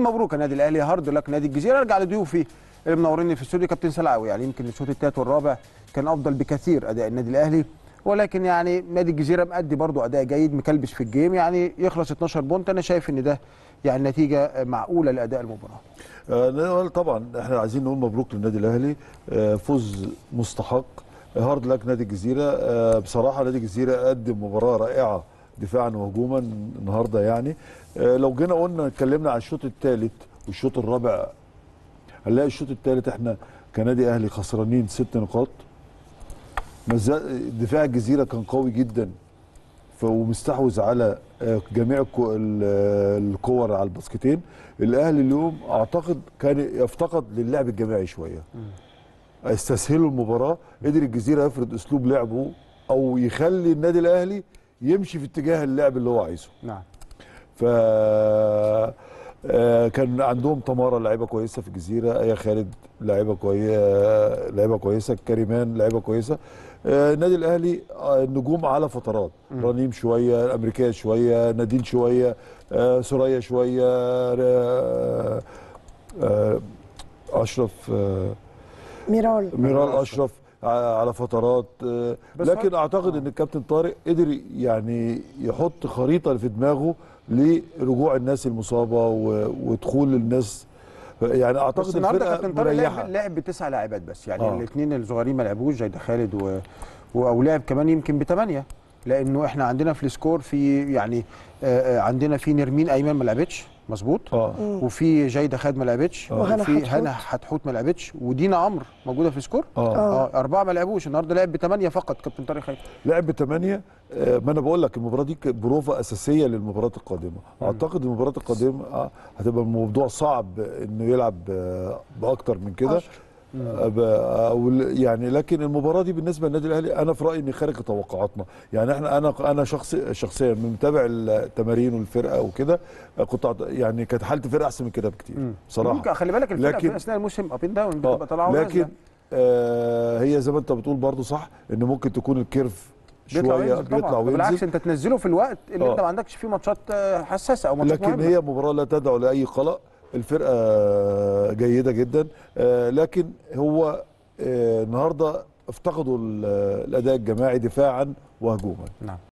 مبروك النادي الاهلي هارد لك نادي الجزيره ارجع لضيوفي اللي منوريني في الاستوديو كابتن سلعوي يعني يمكن الشوط الثالث والرابع كان افضل بكثير اداء النادي الاهلي ولكن يعني نادي الجزيره مأدي برضو اداء جيد مكلبش في الجيم يعني يخلص 12 بونت انا شايف ان ده يعني نتيجه معقوله لاداء المباراه آه طبعا احنا عايزين نقول مبروك للنادي الاهلي آه فوز مستحق هارد لك نادي الجزيره آه بصراحه نادي الجزيره قدم مباراه رائعه دفاعا وهجوما النهارده يعني آه لو جينا قلنا اتكلمنا على الشوط الثالث والشوط الرابع هنلاقي الشوط الثالث احنا كنادي اهلي خسرانين ست نقاط دفاع الجزيره كان قوي جدا ومستحوذ على جميع الكور على الباسكتين الاهلي اليوم اعتقد كان يفتقد للعب الجماعي شويه استسهلوا المباراه قدر الجزيره يفرض اسلوب لعبه او يخلي النادي الاهلي يمشي في اتجاه اللعب اللي هو عايزه نعم ف كان عندهم تماره لعيبه كويسه في الجزيره ايا خالد لعيبه كويسه لعيبه كويسه كريمان لعيبه كويسه النادي الاهلي النجوم على فترات رنيم شويه الامريكيه شويه نادين شويه سوريا شويه اشرف ميرال ميرال اشرف على فترات لكن اعتقد ان الكابتن طارق قدر يعني يحط خريطه في دماغه لرجوع الناس المصابه ودخول الناس يعني اعتقد الفرقه مريحه لعب بتسع لاعبات بس يعني آه. الاثنين الصغيرين ما لعبوش جيده خالد و... و... او لعب كمان يمكن بثمانيه لانه احنا عندنا في السكور في يعني آه عندنا في نرمين ايمن ما لعبتش مظبوط اه وفي جيده خالد ما لعبتش وفي هنا حتحوت ما لعبتش ودينا عمرو موجوده في السكور اه, آه. اربعه ما لعبوش النهارده لعب بثمانيه فقط كابتن طارق خير لعب بثمانيه آه ما انا بقول لك المباراه دي بروفه اساسيه للمباراه القادمه م. اعتقد المباراه القادمه آه هتبقى الموضوع صعب انه يلعب آه باكتر من كده يعني لكن المباراه دي بالنسبه للنادي الاهلي انا في رايي ان خارج توقعاتنا يعني احنا انا انا شخص شخصيا من متابع التمارين والفرقه وكده كنت يعني كانت حالتي الفرقه احسن من كده بكتير بصراحه ممكن خلي بالك الفرقه لكن في اثناء الموسم اب اند داون بتبقى طالعه لكن آه هي زي ما انت بتقول برضو صح ان ممكن تكون الكيرف بيطلع شويه وينزل بيطلع وينزل بالعكس انت تنزله في الوقت اللي آه. انت ما عندكش فيه ماتشات حساسه او ماتشات لكن مهمة. هي مباراه لا تدعو لاي قلق الفرقه جيده جدا آه لكن هو النهارده افتقدوا الاداء الجماعي دفاعا وهجوما نعم